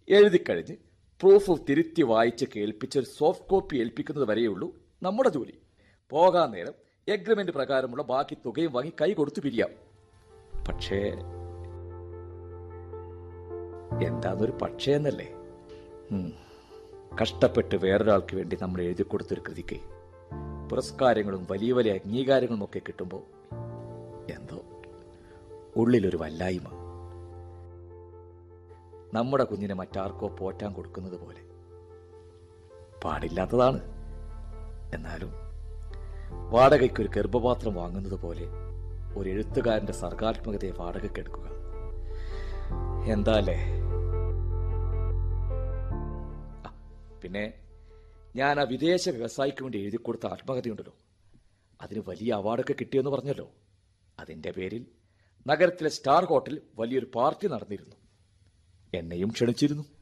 എഴുതിക്കഴിഞ്ഞ് proof തിരുത്തി വായിച്ച് കേൾപ്പിച്ച് ഒരു സോഫ്റ്റ് കോപ്പി ഏൽപ്പിക്കുന്നത് വരെയുള്ളൂ നമ്മുടെ ജോലി പോകാൻ നേരം എഗ്രിമെന്റ് പ്രകാരമുള്ള ബാക്കി തുകയും വാങ്ങി കൈ കൊടുത്തു പിരിയാം പക്ഷേ എന്താന്നൊരു പക്ഷേ എന്നല്ലേ ഉം. കഷ്ടപ്പെട്ട് വേറൊരാൾക്ക് വേണ്ടി നമ്മൾ എഴുതി കൊടുത്തൊരു കൃതിക്ക് പുരസ്കാരങ്ങളും വലിയ വലിയ അംഗീകാരങ്ങളും ഒക്കെ കിട്ടുമ്പോൾ എന്തോ ഉള്ളിലൊരു വല്ലായ്മ നമ്മുടെ കുഞ്ഞിനെ മറ്റാർക്കോ പോറ്റാൻ കൊടുക്കുന്നത് പോലെ പാടില്ലാത്തതാണ് എന്നാലും വാടകയ്ക്ക് ഒരു ഗർഭപാത്രം വാങ്ങുന്നത് പോലെ ഒരു എഴുത്തുകാരന്റെ സർഗാത്മകതയെ വാടകയ്ക്ക് എടുക്കുക എന്താ അല്ലേ ആ, പിന്നെ ഞാൻ ആ വിദേശ വ്യവസായിക്ക് വേണ്ടി എഴുതി കൊടുത്ത ആത്മകഥയുണ്ടല്ലോ അതിന് വലിയ അവാർഡൊക്കെ കിട്ടിയെന്ന് പറഞ്ഞല്ലോ അതിന്റെ പേരിൽ നഗരത്തിലെ സ്റ്റാർ ഹോട്ടൽ വലിയൊരു പാർട്ടി നടന്നിരുന്നു എന്നെയും ക്ഷണിച്ചിരുന്നു